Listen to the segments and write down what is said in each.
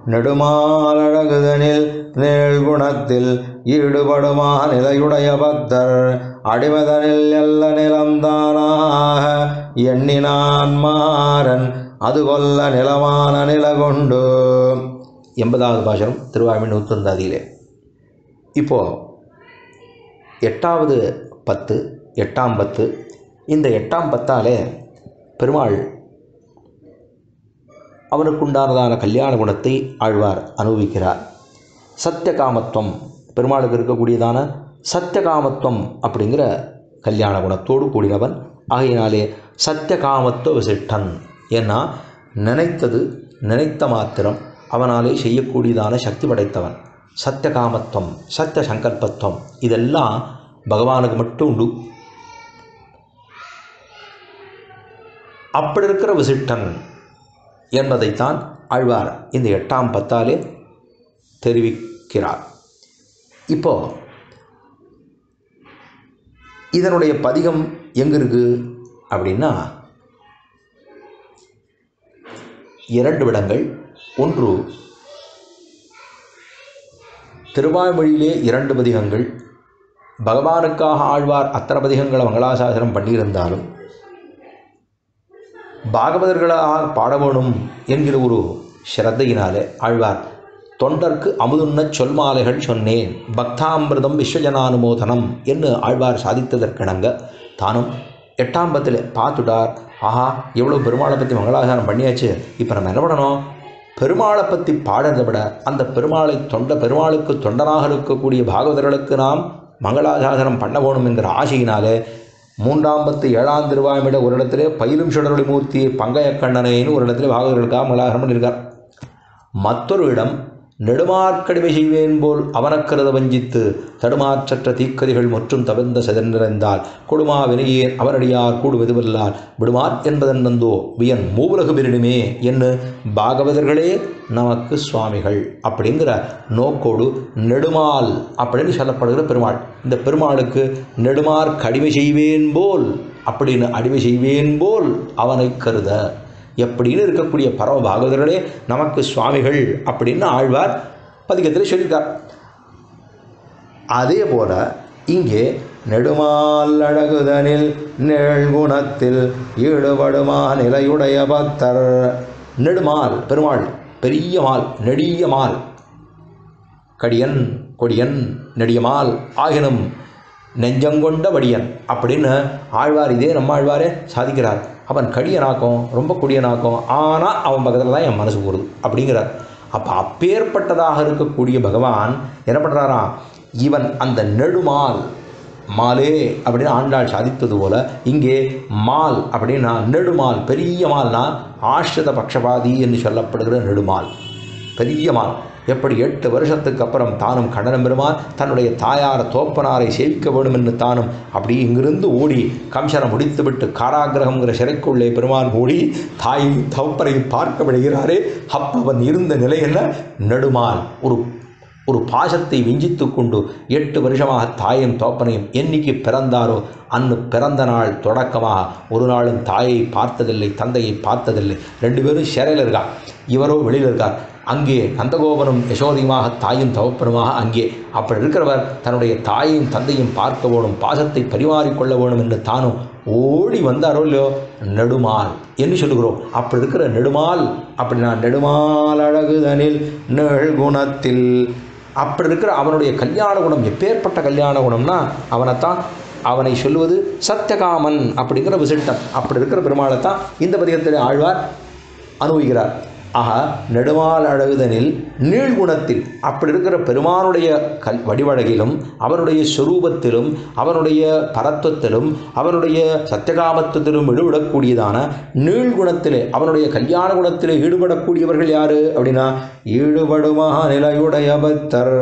நெடுமாலழகுதனில் நேழ்குணத்தில் ஈடுபடுமா நிலையுடைய பக்தர் அடிமதனில் எல்ல நிலம்தானாக எண்ணினான் மாறன் அது கொல்ல நிலமான நில கொண்டு எண்பதாவது பாசனம் திருவாமி நூற்றந்தாதியிலே இப்போது எட்டாவது பத்து எட்டாம் பத்து இந்த எட்டாம் பத்தாலே பெருமாள் அவனுக்குண்டானதான கல்யாண குணத்தை ஆழ்வார் அனுபவிக்கிறார் சத்தியகாமத்துவம் பெருமாளுக்கு இருக்கக்கூடியதான சத்தியகாமத்துவம் அப்படிங்கிற கல்யாண குணத்தோடு கூடினவன் ஆகையினாலே சத்தியகாமத்துவ விசிஷ்டன் ஏன்னா நினைத்தது நினைத்த மாத்திரம் அவனாலே செய்யக்கூடியதான சக்தி படைத்தவன் சத்தியகாமத்துவம் சத்திய சங்கல்பத்துவம் இதெல்லாம் பகவானுக்கு மட்டும் உண்டு அப்படி இருக்கிற விசிஷ்டன் என்பதைத்தான் ஆழ்வார் இந்த எட்டாம் பத்தாலே தெரிவிக்கிறார் இப்போ இதனுடைய பதிகம் எங்கே இருக்கு அப்படின்னா இரண்டு விடங்கள் ஒன்று திருவாய்மொழியிலே இரண்டு பதிகங்கள் பகவானுக்காக ஆழ்வார் அத்தனை பதிகங்களை மங்களாசாசனம் பண்ணியிருந்தாலும் பாகவதர்களாக பாட வேணும் என்கிற ஒரு ஸ்ரத்தையினாலே ஆழ்வார் தொண்டர்க்கு அமுதுண்ணச் சொல்மாலைகள் சொன்னேன் பக்தாமிர்தம் விஸ்வஜனானுமோதனம் என்று ஆழ்வார் சாதித்ததற்கிணங்க தானும் எட்டாம் பத்தில் பார்த்துட்டார் ஆஹா எவ்வளோ பெருமாளை பற்றி மங்களாசாரம் பண்ணியாச்சு இப்போ நம்ம என்ன பண்ணணும் பெருமாளை பற்றி பாடுறதை விட அந்த பெருமாளை தொண்ட பெருமாளுக்கு தொண்டனாக இருக்கக்கூடிய பாகவதர்களுக்கு நாம் மங்களாசாசனம் பண்ண வேணும் என்கிற ஆசையினாலே மூன்றாம் பத்து ஏழாம் திருவாயுமிட ஒரு இடத்துல பயிலும் சுடரொளி மூர்த்தி பங்கையக்கண்ணனைன்னு ஒரு இடத்துல பாகவதர்களுக்காக மங்களாசாரம் பண்ணியிருக்கார் மற்றொரு இடம் நெடுமார்க்கடிமை செய்வேன் போல் அவனக்கருத வஞ்சித்து தடுமாற்றற்ற தீக்கதிகள் மற்றும் தவிர்ந்த செதன்றிருந்தால் கொடுமா வினையேன் அவனடியார் கூடுவதுவல்லார் விடுமார் என்பதன் நந்தோ வியன் மூவுலகு பெருணுமே என்று பாகவதர்களே நமக்கு சுவாமிகள் அப்படிங்கிற நோக்கோடு நெடுமால் அப்படின்னு சொல்லப்படுகிற பெருமாள் இந்த பெருமாளுக்கு நெடுமார் கடிமை செய்வேன் போல் அப்படின்னு அடிமை செய்வேன் போல் அவனை கருத எப்படின்னு இருக்கக்கூடிய பரம பாகவதர்களே நமக்கு சுவாமிகள் அப்படின்னு ஆழ்வார் பதிகத்தில் சொல்லியிருக்கார் அதே போல இங்கே நெடுமால் அழகுதனில் நெழ்குணத்தில் ஈடுபடுமா நிலையுடைய பக்தர் நெடுமால் பெருமாள் பெரிய மால் நெடிய மால் கடியன் கொடியன் நெடியமால் ஆகினும் நெஞ்சங்கொண்ட வடியன் அப்படின்னு ஆழ்வார் இதே நம்ம ஆழ்வாரே சாதிக்கிறார் அவன் கடியனாக்கும் ரொம்ப கொடியனாக்கும் ஆனால் அவன் பக்கத்தில் தான் என் மனசு போகுது அப்படிங்கிறார் அப்போ அப்பேற்பட்டதாக இருக்கக்கூடிய பகவான் என்ன பண்ணுறாராம் இவன் அந்த நெடுமால் மாலே அப்படின்னு ஆண்டாள் சாதித்தது போல இங்கே மால் அப்படின்னா நெடுமால் பெரிய மால்னா ஆஷ்ரித பக்ஷபாதி என்று சொல்லப்படுகிற நெடுமால் பெரிய மால் எப்படி எட்டு வருஷத்துக்கு அப்புறம் தானும் கண்ணனம் பெருமான் தன்னுடைய தாயார் தோப்பனாரை சேவிக்க வேண்டும் என்று தானும் அப்படி இங்கிருந்து ஓடி கம்சனை முடித்துவிட்டு காராகிரகங்கிற சிறைக்குள்ளே பெருமான் ஓடி தாயை தோப்பனை பார்க்க விடுகிறாரே அப்பவன் இருந்த நிலை என்ன நெடுமால் ஒரு ஒரு பாசத்தை விஞ்சித்து கொண்டு எட்டு வருஷமாக தாயும் தோப்பனையும் என்னைக்கு பிறந்தாரோ அன்னு பிறந்த நாள் தொடக்கமாக ஒரு நாளும் தாயை பார்த்ததில்லை தந்தையை பார்த்ததில்லை ரெண்டு பேரும் சிறையில் இருக்கார் இவரோ வெளியில் இருக்கார் அங்கே நந்தகோபனும் யசோதியுமாக தாயும் தவப்பனுமாக அங்கே அப்படி இருக்கிறவர் தன்னுடைய தாயையும் தந்தையும் பார்க்க வேணும் பாசத்தை பரிமாறிக்கொள்ள வேணும் என்று தானும் ஓடி வந்தாரோ இல்லையோ நெடுமால் என்று சொல்லுகிறோம் அப்படி இருக்கிற நெடுமால் அப்படின்னா நெடுமால் அழகுதனில் நெழ்குணத்தில் அப்படி இருக்கிற அவனுடைய கல்யாண குணம் எப்பேற்பட்ட கல்யாண குணம்னா அவனைத்தான் அவனை சொல்லுவது சத்தியகாமன் அப்படிங்கிற விசிட்டம் அப்படி இருக்கிற பெருமாளை தான் இந்த பதிகத்தில் ஆழ்வார் அனுபவிக்கிறார் ஆக நெடுமால் அழகுதனில் நீழ்குணத்தில் அப்படி இருக்கிற பெருமானுடைய கல் வடிவழகிலும் அவனுடைய சொரூபத்திலும் அவனுடைய பரத்துவத்திலும் அவனுடைய சத்தியகாமத்துவத்திலும் ஈடுபடக்கூடியதான நீழ்குணத்திலே அவனுடைய கல்யாண குணத்திலே ஈடுபடக்கூடியவர்கள் யாரு அப்படின்னா ஈடுபடுமா நிலையுடைய பக்தர்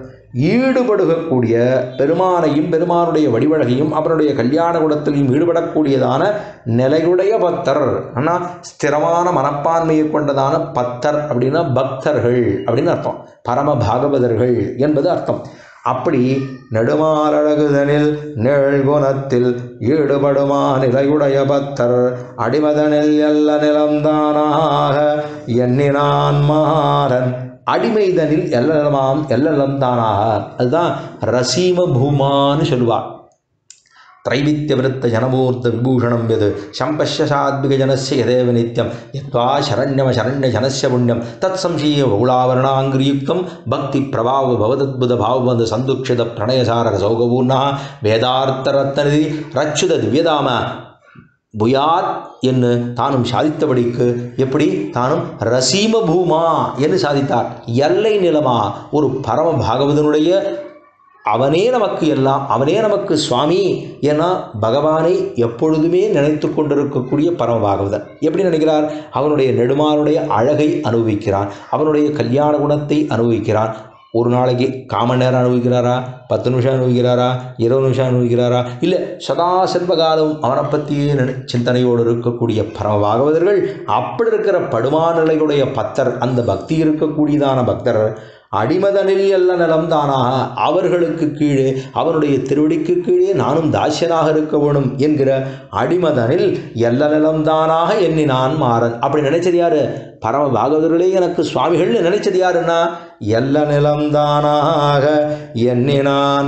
ஈடுபடுகக்கூடிய பெருமானையும் பெருமானுடைய வடிவழகையும் அவருடைய கல்யாண குணத்திலையும் ஈடுபடக்கூடியதான நிலையுடைய பக்தர் ஆனால் ஸ்திரமான மனப்பான்மையை கொண்டதான பக்தர் அப்படின்னா பக்தர்கள் அப்படின்னு அர்த்தம் பரம பாகவதர்கள் என்பது அர்த்தம் அப்படி நெடுமாலழகுதனில் நெழ்குணத்தில் ஈடுபடுமா நிலையுடைய பக்தர் அடிமதனில் எல்ல நிலம்தானாக எண்ணினான் மாறன் அடிமைதனில் எல்லமாம் எல்லலம் தானாக அதுதான் ரசீம பூமான்னு சொல்லுவாள் त्रैवित्यवृत्त जनमूर्त विभूषणं यद् शम्पश्य सात्विकजनस्य यदेव नित्यं यद्वा शरण्यमशरण्यजनस्य पुण्यं तत्संशय्य बहुलावरणाङ्ग्रियुक्तं भक्तिप्रभावभवदद्भुतभावबन्ध सन्दुक्षित प्रणयसारसौगपूर्णः வேதார்த்தரத்னதி ரச்சுத திவ்யதாம புயாத் என்று தானும் சாதித்தபடிக்கு எப்படி தானும் ரசீம பூமா என்று சாதித்தார் எல்லை நிலமா ஒரு பரம பாகவதனுடைய அவனே நமக்கு எல்லாம் அவனே நமக்கு சுவாமி ஏன்னா பகவானை எப்பொழுதுமே நினைத்து கொண்டிருக்கக்கூடிய பரம பாகவதன் எப்படி நினைக்கிறார் அவனுடைய நெடுமானுடைய அழகை அனுபவிக்கிறான் அவனுடைய கல்யாண குணத்தை அனுபவிக்கிறான் ஒரு நாளைக்கு காமன் நேரம் அனுபவிக்கிறாரா பத்து நிமிஷம் அனுபவிக்கிறாரா இருபது நிமிஷம் அனுபவிக்கிறாரா இல்லை சதா செல்வகாலம் அவனை பற்றியே நினை சிந்தனையோடு இருக்கக்கூடிய பரம பாகவதர்கள் அப்படி இருக்கிற படுமாநிலையுடைய பக்தர் அந்த பக்தி இருக்கக்கூடியதான பக்தர் அடிமதனில் எல்லா நிலம் தானாக அவர்களுக்கு கீழே அவனுடைய திருவடிக்கு கீழே நானும் தாசியனாக இருக்க வேணும் என்கிற அடிமதனில் எல்லா நிலம் தானாக எண்ணி நான் மாறன் அப்படி நினைச்சது யாரு பரம பாகவதர்களே எனக்கு சுவாமிகள்னு நினைச்சது யாருன்னா எல்லா நிலம் தானாக எண்ணி நான்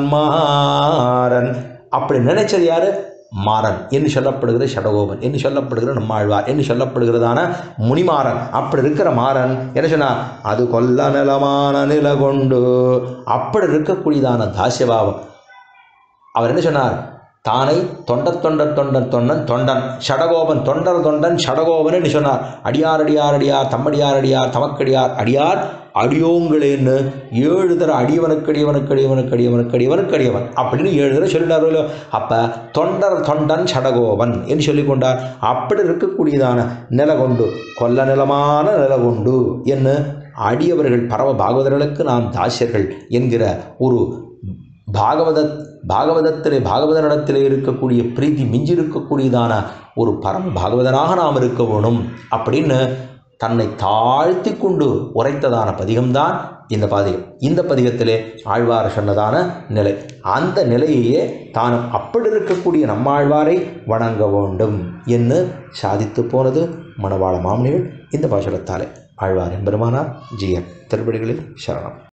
மாறன் அப்படி நினைச்சது யாரு மாறன் என்று சொல்லப்படுகிற ஷடகோபன் என்று சொல்லப்படுகிற நம்மாழ்வார் என்று சொல்லப்படுகிறதான முனிமாறன் அப்படி இருக்கிற மாறன் என்ன சொன்னார் அது கொல்ல நிலமான நில கொண்டு அப்படி இருக்கக்கூடியதான தாசியபாவம் அவர் என்ன சொன்னார் தானை தொண்ட தொண்டர் தொண்டன் தொண்டன் தொண்டன் ஷடகோபன் தொண்டர் தொண்டன் ஷடகோபன் என்று சொன்னார் அடியார் அடியார் அடியார் தம்மடியார் அடியார் தமக்கடியார் அடியார் அடியோங்களேன்னு ஏழு தர அடியவனுக்கு அடியவனுக்கு அடியவனுக்கு அடியவனுக்கு அடியவனுக்கு அடியவன் அப்படின்னு ஏழு தடவை சொல்லிட்டார்களோ அப்போ தொண்டர் தொண்டன் ஷடகோபன் என்று சொல்லிக்கொண்டார் அப்படி இருக்கக்கூடியதான நில கொண்டு கொல்ல நிலமான நில கொண்டு என்று அடியவர்கள் பரம பாகவதர்களுக்கு நாம் தாசியர்கள் என்கிற ஒரு பாகவத பாகவதத்திலே பாகவதனிடத்திலே இருக்கக்கூடிய பிரீத்தி மிஞ்சி இருக்கக்கூடியதான ஒரு பரம பாகவதனாக நாம் இருக்க வேணும் அப்படின்னு தன்னை தாழ்த்தி கொண்டு உரைத்ததான பதிகம்தான் இந்த பதிகம் இந்த பதிகத்திலே ஆழ்வார் சொன்னதான நிலை அந்த நிலையையே தானும் அப்படி இருக்கக்கூடிய நம்மாழ்வாரை வணங்க வேண்டும் என்று சாதித்து போனது மணவாள மாமனிகள் இந்த பாசுரத்தாலே ஆழ்வார் எம்பெருமானார் ஜிஎன் திருப்படிகளில் சரணம்